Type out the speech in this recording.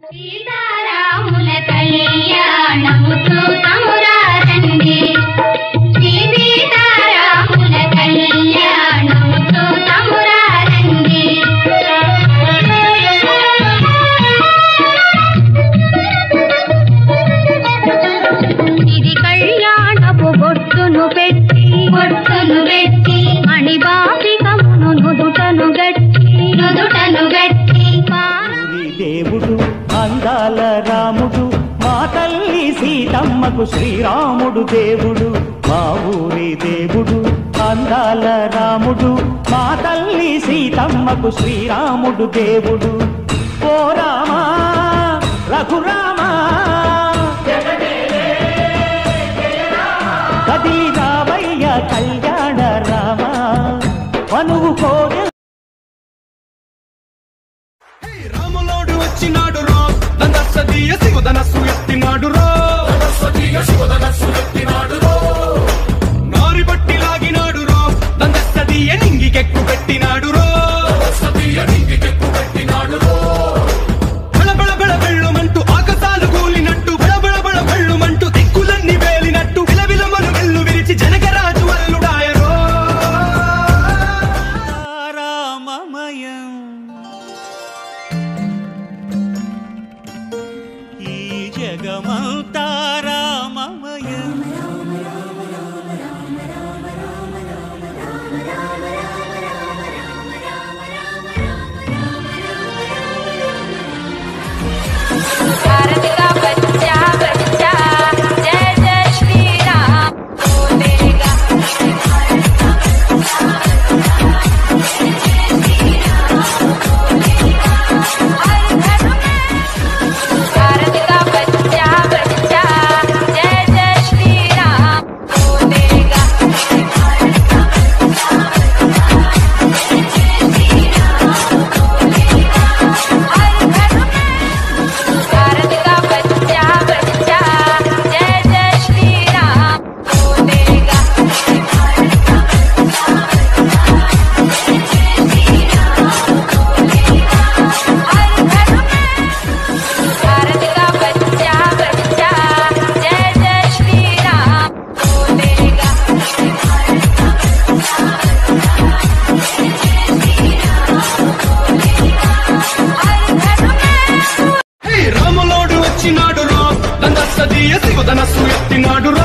సీతారాముల కళ్యాణము చూతమురారండి శ్రీ సీతారాముల కళ్యాణము చూతమురారండి ఇది కళ్యాణపు బొట్టును పెట్టి బొట్టును పెట్టి మణిబాబికమును నుదుటను గట్టి నుదుటను గట్టి ఊరి దేవుడు అందాల రాముడు మా తల్లి సీతమ్మకు శ్రీరాముడు దేవుడు మా ఊరి దేవుడు అందాల రాముడు మా తల్లి సీతమ్మకు శ్రీరాముడు దేవుడు ఓ రామా రఘురామా కదిలి రావయ్య కళ్యాణ రామా మనువు కోరి రాములోడు వచ్చినాడు రో దండసదీయ శివధనస్సు ఎత్తినాడు రో నారి బట్టి లాగినాడు రో దండసదీయ నింగికెక్కు పెట్టినాడు రో బళ బళ బళ బెళ్ళుమంటూ ఆకాశాలు కూలినట్టు బళ బళ బళ బెళ్ళుమంటూ దిక్కులన్నీ వేలినట్టు విలవిలమలు వెళ్ళు విరిచి జనకరాజు అల్లుడాయరో రామమయం ఈ జగమంతా రామమయం भारत का बच्चा बच्चा जय जय श्री राम बोलेगा हर घर में भारत का बच्चा बच्चा जय जय श्री राम बोलेगा हर घर में भारत का बच्चा बच्चा जय जय श्री राम बोलेगा हर घर में भारत का बच्चा बच्चा जय जय श्री राम बोलेगा हर घर में హే రాములోడు వచ్చినాడు రో దండసదీయ శివధనస్సు ఎత్తినాడు రో